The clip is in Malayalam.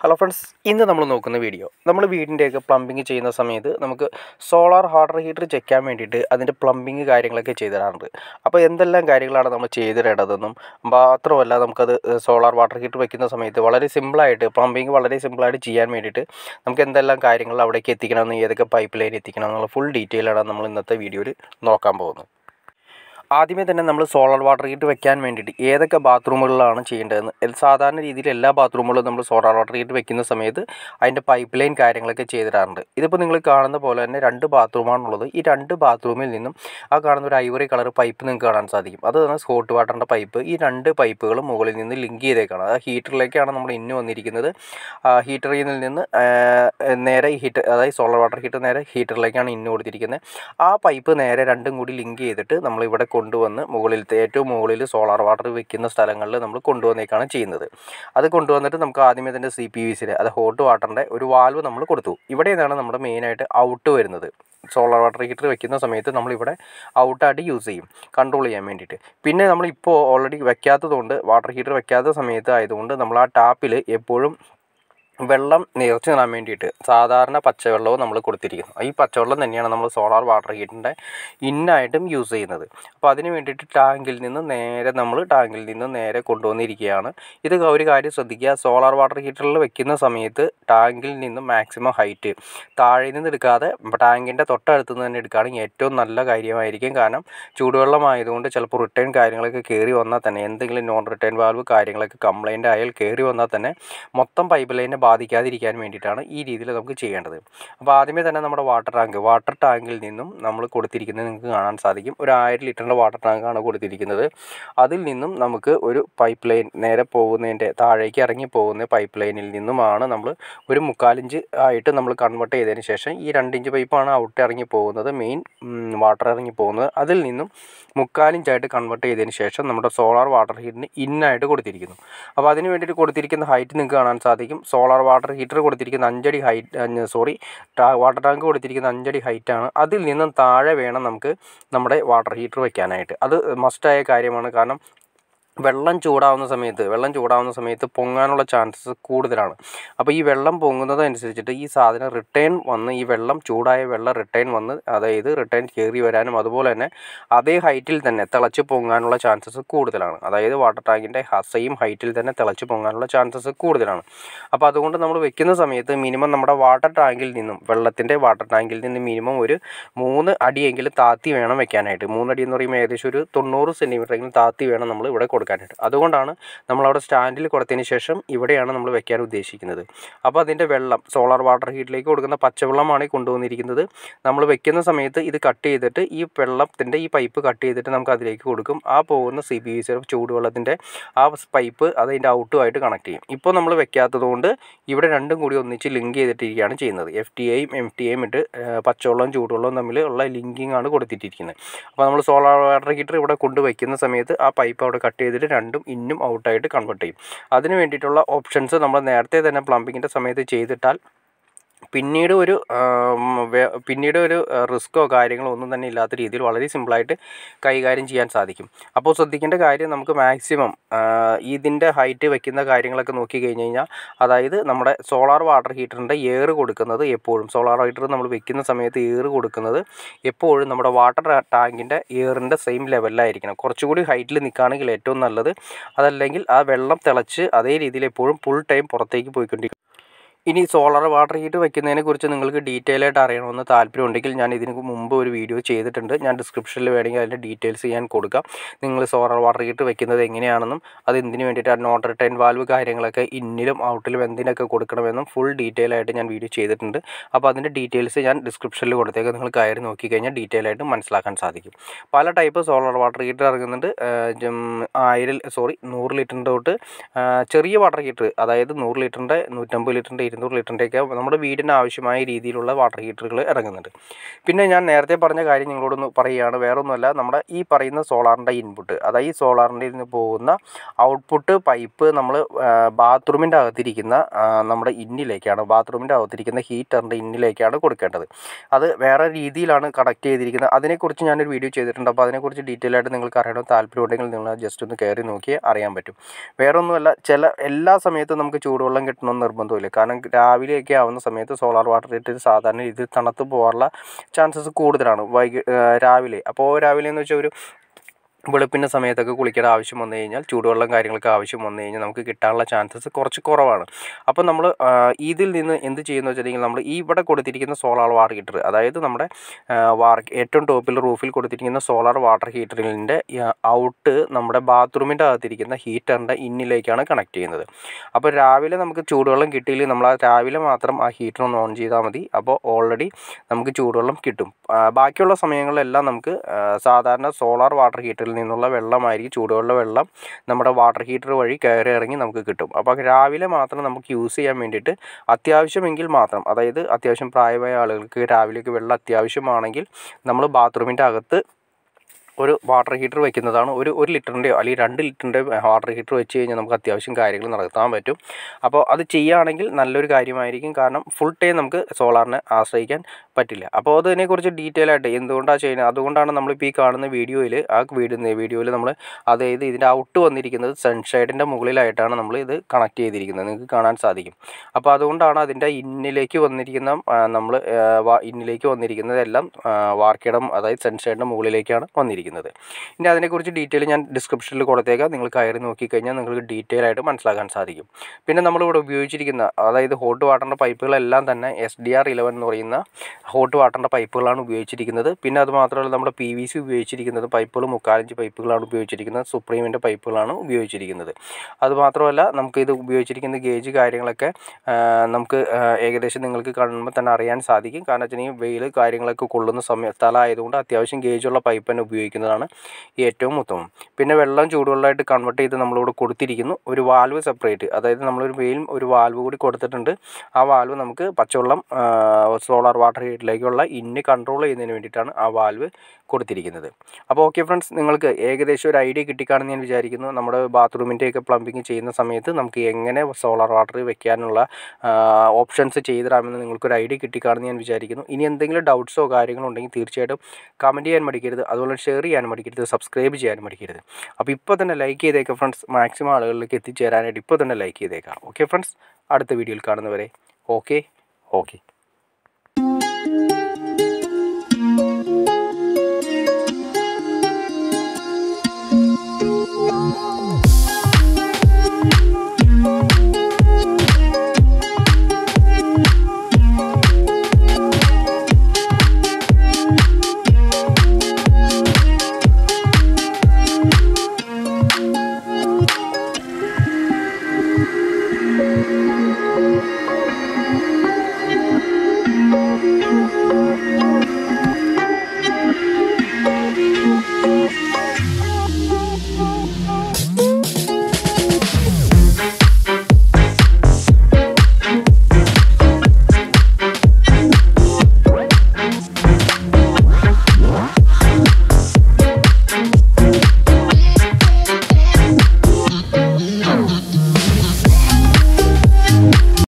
ഹലോ ഫ്രണ്ട്സ് ഇന്ന് നമ്മൾ നോക്കുന്ന വീഡിയോ നമ്മൾ വീടിൻ്റെയൊക്കെ പ്ലംബിങ് ചെയ്യുന്ന സമയത്ത് നമുക്ക് സോളാർ വാട്ടർ ഹീറ്റർ ചെക്കാൻ വേണ്ടിയിട്ട് അതിൻ്റെ പ്ലംബിങ് കാര്യങ്ങളൊക്കെ ചെയ്തു തരാറുണ്ട് അപ്പോൾ എന്തെല്ലാം കാര്യങ്ങളാണ് നമ്മൾ ചെയ്തിടേണ്ടതെന്നും മാത്രമല്ല നമുക്കത് സോളാർ വാട്ടർ ഹീറ്റർ വെക്കുന്ന സമയത്ത് വളരെ സിമ്പിളായിട്ട് പ്ലംബിങ് വളരെ സിമ്പിളായിട്ട് ചെയ്യാൻ വേണ്ടിയിട്ട് നമുക്ക് എന്തെല്ലാം കാര്യങ്ങൾ അവിടേക്ക് എത്തിക്കണമെന്ന് ഏതൊക്കെ പൈപ്പ് ലൈൻ എത്തിക്കണം എന്നുള്ള ഫുൾ ഡീറ്റെയിലാണ് നമ്മൾ ഇന്നത്തെ വീഡിയോയിൽ നോക്കാൻ പോകുന്നത് ആദ്യമേ തന്നെ നമ്മൾ സോളാർ വാട്ടർ ഹീറ്റർ വെക്കാൻ വേണ്ടിയിട്ട് ഏതൊക്കെ ബാത്റൂമുകളിലാണ് ചെയ്യേണ്ടതെന്ന് എൽ- സാധാരണ രീതിയിൽ എല്ലാ ബാത്റൂമുകളിലും നമ്മൾ സോളാർ വാട്ടർ ഹീറ്റർ വെക്കുന്ന സമയത്ത് അതിൻ്റെ പൈപ്പ് ലൈൻ കാര്യങ്ങളൊക്കെ ചെയ്തിടാറുണ്ട് ഇതിപ്പോൾ നിങ്ങൾ കാണുന്ന പോലെ തന്നെ രണ്ട് ബാത്റൂമാണുള്ളത് ഈ രണ്ട് ബാത്റൂമിൽ നിന്നും ആ കാണുന്ന ഒരു ഐവറി കളർ പൈപ്പ് നിങ്ങൾക്ക് കാണാൻ സാധിക്കും അത് തന്നെ ഹോട്ട് വാട്ടറിൻ്റെ പൈപ്പ് ഈ രണ്ട് പൈപ്പുകളും മുകളിൽ നിന്ന് ലിങ്ക് ചെയ്തേക്കാണ് ആ ഹീറ്ററിലേക്കാണ് നമ്മൾ ഇന്ന് വന്നിരിക്കുന്നത് ആ ഹീറ്ററിൽ നിന്ന് ആ, നേരെ ഹീറ്റർ അതായത് സോളാർ വാട്ടർ ഹീറ്റർ നേരെ ഹീറ്ററിലേക്കാണ് ഇന്ന് കൊടുത്തിരിക്കുന്നത് ആ പൈപ്പ് നേരെ രണ്ടും കൂടി ലിങ്ക് ചെയ്തിട്ട് നമ്മൾ ഇവിടെ കൊണ്ടുവന്ന് മുകളിലത്തെ ഏറ്റവും മുകളിൽ സോളാർ വാട്ടർ വെക്കുന്ന സ്ഥലങ്ങളിൽ നമ്മൾ കൊണ്ടുവന്നേക്കാണ് ചെയ്യുന്നത് അത് കൊണ്ടുവന്നിട്ട് നമുക്ക് ആദ്യമേ തന്നെ സി പി വി സിയുടെ അത് ഹോട്ട് വാട്ടറിൻ്റെ ഒരു വാൽവ് നമ്മൾ കൊടുത്തു ഇവിടെ നിന്നാണ് നമ്മുടെ മെയിനായിട്ട് ഔട്ട് വരുന്നത് സോളാർ വാട്ടർ ഹീറ്റർ വെക്കുന്ന സമയത്ത് നമ്മളിവിടെ ഔട്ടായിട്ട് യൂസ് ചെയ്യും കൺട്രോൾ ചെയ്യാൻ വേണ്ടിയിട്ട് പിന്നെ നമ്മളിപ്പോൾ ഓൾറെഡി വെക്കാത്തതുകൊണ്ട് വാട്ടർ ഹീറ്റർ വെക്കാത്ത സമയത്ത് ആയതുകൊണ്ട് നമ്മൾ ആ ടാപ്പിൽ എപ്പോഴും വെള്ളം നിറച്ച് നിടാൻ വേണ്ടിയിട്ട് സാധാരണ പച്ചവെള്ളവും നമ്മൾ കൊടുത്തിരിക്കുന്നു ഈ പച്ചവെള്ളം തന്നെയാണ് നമ്മൾ സോളാർ വാട്ടർ ഹീറ്ററിൻ്റെ ഇന്നായിട്ടും യൂസ് ചെയ്യുന്നത് അപ്പോൾ അതിന് വേണ്ടിയിട്ട് ടാങ്കിൽ നിന്ന് നേരെ നമ്മൾ ടാങ്കിൽ നിന്ന് നേരെ കൊണ്ടുവന്നിരിക്കുകയാണ് ഇത് ഒരു കാര്യം ശ്രദ്ധിക്കുക സോളാർ വാട്ടർ ഹീറ്ററിൽ വെക്കുന്ന സമയത്ത് ടാങ്കിൽ നിന്ന് മാക്സിമം ഹൈറ്റ് താഴെ നിന്ന് എടുക്കാതെ ടാങ്കിൻ്റെ തൊട്ടടുത്ത് നിന്ന് തന്നെ എടുക്കുകയാണെങ്കിൽ ഏറ്റവും നല്ല കാര്യമായിരിക്കും കാരണം ചൂടുവെള്ളം ആയതുകൊണ്ട് ചിലപ്പോൾ റിട്ടേൺ കാര്യങ്ങളൊക്കെ കയറി വന്നാൽ തന്നെ എന്തെങ്കിലും നോൺ റിട്ടേൺ വാൽവ് കാര്യങ്ങളൊക്കെ കംപ്ലൈൻ്റ് ആയാൽ കയറി വന്നാൽ തന്നെ മൊത്തം പൈപ്പ് ലൈനെ ബാധിക്കാതിരിക്കാൻ വേണ്ടിയിട്ടാണ് ഈ രീതിയിൽ നമുക്ക് ചെയ്യേണ്ടത് അപ്പോൾ ആദ്യമേ തന്നെ നമ്മുടെ വാട്ടർ ടാങ്ക് വാട്ടർ ടാങ്കിൽ നിന്നും നമ്മൾ കൊടുത്തിരിക്കുന്നത് നിങ്ങൾക്ക് കാണാൻ സാധിക്കും ഒരു ആയിരം ലിറ്ററിൻ്റെ വാട്ടർ ടാങ്കാണ് കൊടുത്തിരിക്കുന്നത് അതിൽ നിന്നും നമുക്ക് ഒരു പൈപ്പ് ലൈൻ നേരെ പോകുന്നതിൻ്റെ താഴേക്ക് ഇറങ്ങി പോകുന്ന പൈപ്പ് ലൈനിൽ നിന്നുമാണ് നമ്മൾ ഒരു മുക്കാലിഞ്ച് ആയിട്ട് നമ്മൾ കൺവേർട്ട് ചെയ്തതിന് ശേഷം ഈ രണ്ടിഞ്ച് പൈപ്പാണ് ഔട്ട് ഇറങ്ങി പോകുന്നത് മെയിൻ വാട്ടർ ഇറങ്ങി പോകുന്നത് അതിൽ നിന്നും മുക്കാലിഞ്ചായിട്ട് കൺവേർട്ട് ചെയ്തതിന് ശേഷം നമ്മുടെ സോളാർ വാട്ടർ ഹീറ്ററിന് ഇന്നായിട്ട് കൊടുത്തിരിക്കുന്നു അപ്പോൾ അതിന് വേണ്ടിയിട്ട് കൊടുത്തിരിക്കുന്ന ഹൈറ്റ് നിങ്ങൾക്ക് കാണാൻ സാധിക്കും സോളാർ വാട്ടർ ഹീറ്റർ കൊടുത്തിരിക്കുന്ന അഞ്ചടി ഹൈറ്റ് സോറി വാട്ടർ ടാങ്ക് കൊടുത്തിരിക്കുന്ന അഞ്ചടി ഹൈറ്റാണ് അതിൽ നിന്നും താഴെ വേണം നമുക്ക് നമ്മുടെ വാട്ടർ ഹീറ്റർ വെക്കാനായിട്ട് അത് മസ്റ്റായ കാര്യമാണ് കാരണം വെള്ളം ചൂടാവുന്ന സമയത്ത് വെള്ളം ചൂടാവുന്ന സമയത്ത് പൊങ്ങാനുള്ള ചാൻസസ് കൂടുതലാണ് അപ്പോൾ ഈ വെള്ളം പൊങ്ങുന്നതനുസരിച്ചിട്ട് ഈ സാധനം റിട്ടേൺ വന്ന് ഈ വെള്ളം ചൂടായ വെള്ളം റിട്ടേൺ വന്ന് അതായത് റിട്ടേൺ കയറി വരാനും അതുപോലെ തന്നെ അതേ ഹൈറ്റിൽ തന്നെ തിളച്ച് പൊങ്ങാനുള്ള ചാൻസസ് കൂടുതലാണ് അതായത് വാട്ടർ ടാങ്കിൻ്റെ സെയിം ഹൈറ്റിൽ തന്നെ തിളച്ച് പൊങ്ങാനുള്ള ചാൻസസ് കൂടുതലാണ് അപ്പോൾ അതുകൊണ്ട് നമ്മൾ വെക്കുന്ന സമയത്ത് മിനിമം നമ്മുടെ വാട്ടർ ടാങ്കിൽ നിന്നും വെള്ളത്തിൻ്റെ വാട്ടർ ടാങ്കിൽ നിന്ന് മിനിമം ഒരു മൂന്ന് അടിയെങ്കിലും താത്തി വേണം വെക്കാനായിട്ട് മൂന്നടി എന്ന് പറയുമ്പോൾ ഏകദേശം ഒരു തൊണ്ണൂറ് സെൻറ്റിമീറ്ററെങ്കിലും താത്തി വേണം നമ്മൾ ഇവിടെ കൊടുക്കാനായിട്ട് അതുകൊണ്ടാണ് നമ്മളവിടെ സ്റ്റാൻഡിൽ കൊടുത്തതിന് ശേഷം ഇവിടെയാണ് നമ്മൾ വെക്കാൻ ഉദ്ദേശിക്കുന്നത് അപ്പോൾ അതിൻ്റെ വെള്ളം സോളാർ വാട്ടർ ഹീറ്റിലേക്ക് കൊടുക്കുന്ന പച്ചവെള്ളമാണ് ഈ കൊണ്ടുവന്നിരിക്കുന്നത് നമ്മൾ വെക്കുന്ന സമയത്ത് ഇത് കട്ട് ചെയ്തിട്ട് ഈ വെള്ളത്തിൻ്റെ ഈ പൈപ്പ് കട്ട് ചെയ്തിട്ട് നമുക്ക് അതിലേക്ക് കൊടുക്കും ആ പോകുന്ന സി ബി സി ചൂടുവെള്ളത്തിൻ്റെ ആ പൈപ്പ് അതിൻ്റെ ഔട്ടുമായിട്ട് കണക്ട് ചെയ്യും ഇപ്പോൾ നമ്മൾ വെക്കാത്തത് കൊണ്ട് ഇവിടെ രണ്ടും കൂടി ഒന്നിച്ച് ലിങ്ക് ചെയ്തിട്ടിരിക്കുകയാണ് ചെയ്യുന്നത് എഫ് ടി ഐയും എം ടി ഐയും ഇട്ട് ആ, പച്ചവെള്ളവും ചൂടുവെള്ളവും തമ്മിൽ ഉള്ള ലിങ്കിങ് ആണ് കൊടുത്തിട്ടിരിക്കുന്നത് അപ്പോൾ നമ്മൾ സോളാർ വാട്ടർ ഹീറ്റർ ഇവിടെ കൊണ്ടുവയ്ക്കുന്ന സമയത്ത് ആ പൈപ്പ് അവിടെ കട്ട് ചെയ്തിട്ട് രണ്ടും ഇന്നും ഔട്ടായിട്ട് കൺവേർട്ട് ചെയ്യും അതിന് വേണ്ടിയിട്ടുള്ള ഓപ്ഷൻസ് നമ്മൾ നേരത്തെ തന്നെ പ്ലംബിങ്ങിൻ്റെ സമയത്ത് ചെയ്തിട്ടാൽ പിന്നീട് ഒരു ആം, വേ- പിന്നീട് ഒരു റിസ്ക്കോ കാര്യങ്ങളോ ഒന്നും തന്നെ ഇല്ലാത്ത രീതിയിൽ വളരെ സിമ്പിളായിട്ട് കൈകാര്യം ചെയ്യാൻ സാധിക്കും അപ്പോൾ ശ്രദ്ധിക്കേണ്ട കാര്യം നമുക്ക് മാക്സിമം ഇതിൻ്റെ ഹൈറ്റ് വെക്കുന്ന കാര്യങ്ങളൊക്കെ നോക്കി കഴിഞ്ഞ് കഴിഞ്ഞാൽ അതായത് നമ്മുടെ സോളാർ വാട്ടർ ഹീറ്ററിൻ്റെ എയർ കൊടുക്കുന്നത് എപ്പോഴും സോളാർ ഹീറ്റർ നമ്മൾ വെക്കുന്ന സമയത്ത് എയർ കൊടുക്കുന്നത് എപ്പോഴും നമ്മുടെ വാട്ടർ ടാങ്കിൻ്റെ എയറിൻ്റെ സെയിം ലെവലിലായിരിക്കണം കുറച്ചുകൂടി ഹൈറ്റിൽ നിൽക്കുകയാണെങ്കിൽ ഏറ്റവും നല്ലത് അതല്ലെങ്കിൽ ആ വെള്ളം തിളച്ച് അതേ രീതിയിൽ എപ്പോഴും ഫുൾ ടൈം പുറത്തേക്ക് പോയിക്കൊണ്ടിരിക്കും ഇനി സോളാർ വാട്ടർ ഹീറ്റർ വെക്കുന്നതിനെ കുറിച്ച് നിങ്ങൾക്ക് ഡീറ്റെയിൽ ആയിട്ട് അറിയണമെന്ന് താല്പര്യമുണ്ടെങ്കിൽ ഞാൻ ഇതിന് മുമ്പ് ഒരു വീഡിയോ ചെയ്തിട്ടുണ്ട് ഞാൻ ഡിസ്ക്രിപ്ഷനിൽ വേണമെങ്കിൽ അതിൻ്റെ ഡീറ്റെയിൽസ് ഞാൻ കൊടുക്കാം നിങ്ങൾ സോളാർ വാട്ടർ ഹീറ്റർ വെക്കുന്നത് എങ്ങനെയാണെന്നും അത് എന്തിനു വേണ്ടിയിട്ടാണ് നോട്ട് റിട്ടേൺ വാൽവ് കാര്യങ്ങളൊക്കെ ഇന്നിലും ഔട്ടിലും എന്തിനൊക്കെ കൊടുക്കണമെന്നും ഫുൾ ഡീറ്റെയിൽ ആയിട്ട് ഞാൻ വീഡിയോ ചെയ്തിട്ടുണ്ട് അപ്പോൾ അതിൻ്റെ ഡീറ്റെയിൽസ് ഞാൻ ഡിസ്ക്രിപ്ഷനിൽ കൊടുത്തേക്ക് നിങ്ങൾ കയറി നോക്കി കഴിഞ്ഞാൽ ഡീറ്റെയിൽ ആയിട്ട് മനസ്സിലാക്കാൻ സാധിക്കും പല ടൈപ്പ് സോളാർ വാട്ടർ ഹീറ്റർ ഇറങ്ങുന്നുണ്ട് ആ, ജം, ആയിരം സോറി നൂറ് ലിറ്ററിൻ്റെ തൊട്ട് ആ, ചെറിയ വാട്ടർ ഹീറ്റർ അതായത് നൂറ് ലിറ്ററിൻ്റെ നൂറ്റമ്പത് ലിറ്ററിൻ്റെ ഇരുന്നൂറ് ലിറ്ററിൻ്റെയൊക്കെ നമ്മുടെ വീടിന് ആവശ്യമായ രീതിയിലുള്ള വാട്ടർ ഹീറ്ററുകൾ ഇറങ്ങുന്നുണ്ട് പിന്നെ ഞാൻ നേരത്തെ പറഞ്ഞ കാര്യം നിങ്ങളോടൊന്ന് പറയുകയാണ് വേറെ ഒന്നുമല്ല നമ്മുടെ ഈ പറയുന്ന സോളാറിൻ്റെ ഇൻപുട്ട് അതായത് ഈ സോളാറിൻ്റെ നിന്ന് പോകുന്ന ഔട്ട്പുട്ട് പൈപ്പ് നമ്മൾ ബാത്റൂമിൻ്റെ അകത്തിരിക്കുന്ന ആ, നമ്മുടെ ഇന്നിലേക്കാണ് ബാത്റൂമിൻ്റെ അകത്തിരിക്കുന്ന ഹീറ്ററിൻ്റെ ഇന്നിലേക്കാണ് കൊടുക്കേണ്ടത് അത് വേറെ രീതിയിലാണ് കണക്ട് ചെയ്തിരിക്കുന്നത് അതിനെക്കുറിച്ച് ഞാനൊരു വീഡിയോ ചെയ്തിട്ടുണ്ട് അപ്പോൾ അതിനെക്കുറിച്ച് ഡീറ്റെയിൽ ആയിട്ട് നിങ്ങൾക്ക് അറിയണം താല്പര്യമുണ്ടെങ്കിൽ നിങ്ങൾ ജസ്റ്റ് ഒന്ന് കയറി നോക്കി അറിയാൻ പറ്റും വേറെ ഒന്നുമല്ല ചില എല്ലാ സമയത്തും നമുക്ക് ചൂടുവെള്ളം കിട്ടണമെന്ന് നിർബന്ധമില്ല കാരണം രാവിലെയൊക്കെ ആവുന്ന സമയത്ത് സോളാർ വാട്ടർ ഹീറ്റർ സാധാരണ രീതിയിൽ തണുത്ത് പോകാനുള്ള ചാൻസസ് കൂടുതലാണ് വൈകി രാവിലെ അപ്പോൾ രാവിലെ എന്ന് വെച്ചാൽ ഒരു വെളുപ്പിൻ്റെ സമയത്തൊക്കെ കുളിക്കേണ്ട ആവശ്യം വന്നു കഴിഞ്ഞാൽ ചൂടുവെള്ളം കാര്യങ്ങളൊക്കെ ആവശ്യം വന്നു കഴിഞ്ഞാൽ നമുക്ക് കിട്ടാനുള്ള ചാൻസസ് കുറച്ച് കുറവാണ് അപ്പോൾ നമ്മൾ ഇതിൽ നിന്ന് എന്ത് ചെയ്യുന്നു വെച്ചിട്ടുണ്ടെങ്കിൽ നമ്മൾ ഈ ഇവിടെ കൊടുത്തിരിക്കുന്ന സോളാർ വാട്ടർ ഹീറ്റർ അതായത് നമ്മുടെ വാർ ഏറ്റവും ടോപ്പിൽ റൂഫിൽ കൊടുത്തിരിക്കുന്ന സോളാർ വാട്ടർ ഹീറ്ററിൻ്റെ ഔട്ട് നമ്മുടെ ബാത്റൂമിൻ്റെ അകത്തിരിക്കുന്ന ഹീറ്ററിൻ്റെ ഇന്നിലേക്കാണ് കണക്ട് ചെയ്യുന്നത് അപ്പോൾ രാവിലെ നമുക്ക് ചൂടുവെള്ളം കിട്ടിയില്ലെങ്കിൽ നമ്മൾ ആ രാവിലെ മാത്രം ആ ഹീറ്റർ ഒന്ന് ഓൺ ചെയ്താൽ മതി അപ്പോൾ ഓൾറെഡി നമുക്ക് ചൂടുവെള്ളം കിട്ടും ആ, ബാക്കിയുള്ള സമയങ്ങളിലെല്ലാം നമുക്ക് ആ, സാധാരണ സോളാർ വാട്ടർ ഹീറ്ററിൽ നിന്നുള്ള വെള്ളമായിരിക്കും ചൂടുവെള്ള വെള്ളം നമ്മുടെ വാട്ടർ ഹീറ്റർ വഴി കയറി ഇറങ്ങി നമുക്ക് കിട്ടും അപ്പോൾ രാവിലെ മാത്രം നമുക്ക് യൂസ് ചെയ്യാൻ വേണ്ടിയിട്ട് അത്യാവശ്യമെങ്കിൽ മാത്രം അതായത് അത്യാവശ്യം പ്രായമായ ആളുകൾക്ക് രാവിലേക്ക് വെള്ളം അത്യാവശ്യമാണെങ്കിൽ നമ്മൾ ബാത്റൂമിൻ്റെ അകത്ത് ഒരു വാട്ടർ ഹീറ്റർ വെക്കുന്നതാണ് ഒരു ഒരു ലിറ്ററിൻ്റെയോ അല്ലെങ്കിൽ രണ്ട് ലിറ്ററിൻ്റെ വാട്ടർ ഹീറ്റർ വെച്ച് കഴിഞ്ഞാൽ നമുക്ക് അത്യാവശ്യം കാര്യങ്ങൾ നടത്താൻ പറ്റും അപ്പോൾ അത് ചെയ്യുകയാണെങ്കിൽ നല്ലൊരു കാര്യമായിരിക്കും കാരണം ഫുൾ ടൈം നമുക്ക് സോളാറിനെ ആശ്രയിക്കാൻ പറ്റില്ല അപ്പോൾ അതിനെക്കുറിച്ച് ഡീറ്റെയിൽ ആയിട്ട് എന്തുകൊണ്ടാണ് ചെയ്യുന്നത് അതുകൊണ്ടാണ് നമ്മളിപ്പോൾ ഈ കാണുന്ന വീഡിയോയിൽ ആ വീഡിയോ വീഡിയോയിൽ നമ്മൾ അതായത് ഇതിൻ്റെ ഔട്ട് വന്നിരിക്കുന്നത് സൺഷൈഡിൻ്റെ മുകളിലായിട്ടാണ് നമ്മൾ ഇത് കണക്ട് ചെയ്തിരിക്കുന്നത് നിങ്ങൾക്ക് കാണാൻ സാധിക്കും അപ്പോൾ അതുകൊണ്ടാണ് അതിൻ്റെ ഇന്നിലേക്ക് വന്നിരിക്കുന്ന നമ്മൾ ഇന്നിലേക്ക് വന്നിരിക്കുന്നതെല്ലാം വാർക്കിടം അതായത് സൺഷൈഡിൻ്റെ മുകളിലേക്കാണ് വന്നിരിക്കുന്നത് ഇനി അതിനെക്കുറിച്ച് ഡീറ്റെയിൽ ഞാൻ ഡിസ്ക്രിപ്ഷനിൽ കൊടുത്തേക്കാം നിങ്ങൾ കയറി നോക്കിക്കഴിഞ്ഞാൽ നിങ്ങൾക്ക് ഡീറ്റെയിൽ ആയിട്ട് മനസ്സിലാക്കാൻ സാധിക്കും പിന്നെ നമ്മളിവിടെ ഉപയോഗിച്ചിരിക്കുന്ന അതായത് ഹോട്ട് വാട്ടറിൻ്റെ പൈപ്പുകളെല്ലാം തന്നെ എസ് ഡി ആർ ഇലവൻ എന്ന് പറയുന്ന ഹോട്ട് വാട്ടറിൻ്റെ പൈപ്പുകളാണ് ഉപയോഗിച്ചിരിക്കുന്നത് പിന്നെ അത് മാത്രമല്ല നമ്മുടെ പി വി സി ഉപയോഗിച്ചിരിക്കുന്നത് പൈപ്പുകൾ മുക്കാലഞ്ച് പൈപ്പുകളാണ് ഉപയോഗിച്ചിരിക്കുന്നത് സുപ്രീമിൻ്റെ പൈപ്പുകളാണ് ഉപയോഗിച്ചിരിക്കുന്നത് അത് മാത്രമല്ല നമുക്ക് ഇത് ഉപയോഗിച്ചിരിക്കുന്ന ഗേജ് കാര്യങ്ങളൊക്കെ ആ, നമുക്ക് ആ, ഏകദേശം നിങ്ങൾക്ക് കാണുമ്പോൾ തന്നെ അറിയാൻ സാധിക്കും കാരണം വെച്ചാൽ വെയിൽ കാര്യങ്ങളൊക്കെ കൊള്ളുന്ന സമയ സ്ഥലമായതുകൊണ്ട് അത്യാവശ്യം ഗേജുള്ള പൈപ്പ് തന്നെ ഉപയോഗിക്കുന്നതാണ് ഏറ്റവും ഉത്തമം പിന്നെ വെള്ളം ചൂടുവെള്ളമായിട്ട് കൺവേർട്ട് ചെയ്ത് നമ്മളിവിടെ കൊടുത്തിരിക്കുന്നു ഒരു വാൽവ് സെപ്പറേറ്റ് അതായത് നമ്മളൊരു വെയിൽ ഒരു വാൽവ് കൂടി കൊടുത്തിട്ടുണ്ട് ആ വാൽവ് നമുക്ക് പച്ചവെള്ളം സോളാർ വാട്ടർ ഹീറ്റിലേക്കുള്ള ഇന്ന് കൺട്രോൾ ചെയ്യുന്നതിന് വേണ്ടിയിട്ടാണ് ആ വാൽവ് കൊടുത്തിരിക്കുന്നത് അപ്പോൾ ഓക്കെ ഫ്രണ്ട്സ് നിങ്ങൾക്ക് ഏകദേശം ഒരു ഐഡിയ കിട്ടിക്കാണെന്ന് ഞാൻ വിചാരിക്കുന്നു നമ്മുടെ ബാത്റൂമിൻ്റെയൊക്കെ പ്ലംബിങ് ചെയ്യുന്ന സമയത്ത് നമുക്ക് എങ്ങനെ സോളാർ വാട്ടർ വെക്കാനുള്ള ഓപ്ഷൻസ് ചെയ്തിടാമെന്ന് നിങ്ങൾക്കൊരു ഐഡിയ കിട്ടിക്കാണെന്ന് ഞാൻ വിചാരിക്കുന്നു ഇനി എന്തെങ്കിലും ഡൗട്ട്സോ കാര്യങ്ങളോ ഉണ്ടെങ്കിൽ തീർച്ചയായിട്ടും കമൻറ്റ് ചെയ്യാൻ മടിക്കരുത് അതുപോലെ ഷെയർ ചെയ്യാൻ മടിക്കരുത് സബ്സ്ക്രൈബ് ചെയ്യാൻ മടിക്കരുത് അപ്പോൾ ഇപ്പോൾ തന്നെ ലൈക്ക് ചെയ്തേക്കാം ഫ്രണ്ട്സ് മാക്സിമം ആളുകളിലേക്ക് എത്തിച്ചേരാനായിട്ട് ഇപ്പോൾ തന്നെ ലൈക്ക് ചെയ്തേക്കാം ഓക്കെ ഫ്രണ്ട്സ് അടുത്ത വീഡിയോയിൽ കാണുന്നവരെ ഓക്കെ ഓക്കെ